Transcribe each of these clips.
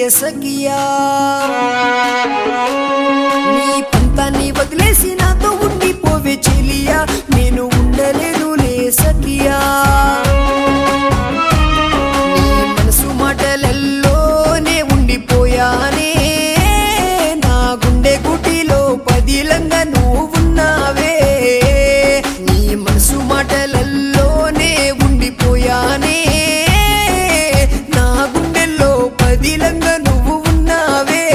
సఖియా నీ పంతాన్ని వదిలేసి నాతో ఉండిపోవే చెలియా నేను ఉండలేనులే సఖియా నీ మనసు మాటలల్లోనే ఉండిపోయానే నా గుండె గుటిలో పదిలంగా నువ్వున్నావే నీ మనసు మాటలల్లోనే ఉండిపోయానే నా గుండెల్లో పదిలంగా నువ్వు ఉన్నావే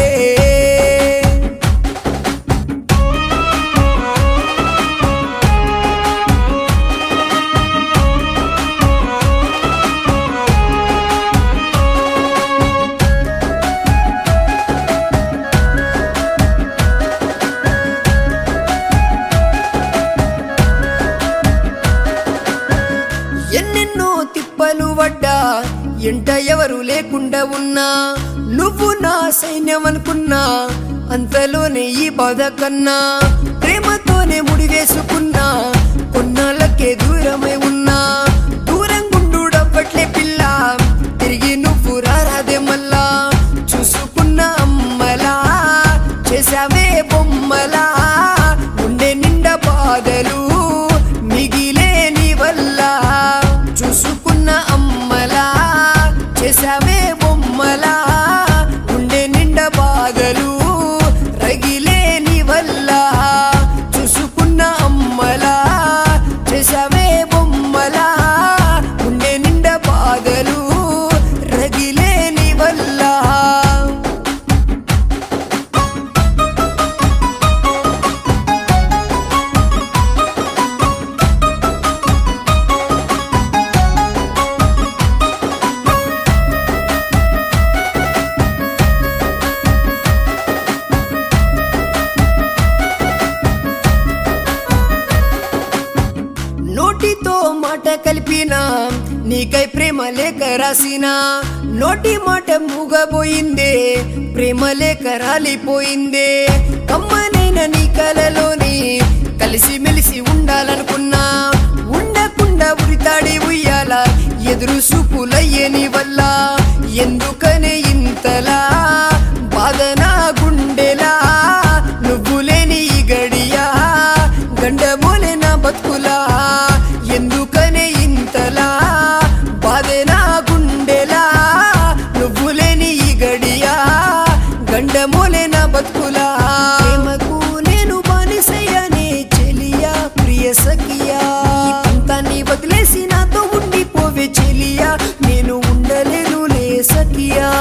ఎన్నెన్నో తిప్పలు పడ్డా ఎంట ఎవరు లేకుండా ఉన్నా నువ్వు నా సైన్యం అనుకున్నా అంతలోనే ఈ బాధ కన్నా ప్రేమతోనే ముడివేసుకున్నా కొన్నాళ్ళకే దూరమై ఉన్నా దూరం గుండుడవ్వట్లే పిల్ల తిరిగి నువ్వు రారాదే మళ్ళా చూసుకున్న అమ్మలా చేసావే బొమ్మలా ఉండే నిండా బాధలు మిగిలే నీ వల్ల చూసుకున్న అమ్మలా చేసావే బొమ్మలా ఉండే నిండా బాధలు రగిలే నీ వల్ల చూసుకున్న అమ్మలా చేసావే బొమ్మలా ఉండే నిండా బాధలు రగిలే నీ వల్ల నోటితో మాట కలిపిన నీకై ప్రేమ లేఖ రాసిన నోటి మాట మూగబోయిందే ప్రేమ లేఖ రాలిపోయిందే కమ్మనైన నీ కలలోని కలిసి మెలిసి ఉండాలనుకున్నా ఉండకుండా ఉరితాడి ఉయ్యాల ఎదురు చూపులయ్యని వల్ల ఎందుకనే ఇంతలా బాధ నా గుండెలా నువ్వు లేని ఈ గడియా గండమోలే నా బతుకులా ఎందుకనే ఇంతలా బాధే నా గుండెలా నువ్వు లేని ఈ గడియా గండమోలే నా బతుకులా ప్రేమకు నేను బానిసయ్యానే చెలియా ప్రియ సఖియా ఈ పంతాన్ని వదిలేసి నాతో ఉండిపోవే చెలియా నేను ఉండలేనులే సఖియా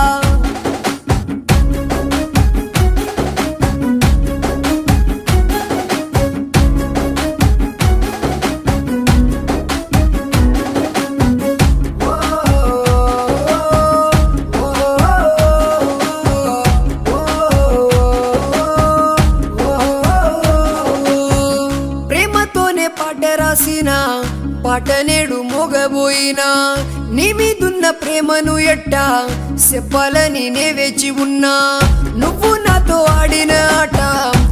ప్రేమతోనే పాట రాసిన పాట నేడు మోగబోయినా నీ మీదున్న ప్రేమను ఎట్టా చెప్పాలని నే వేచి ఉన్నా నువ్వు నాతో ఆడిన ఆట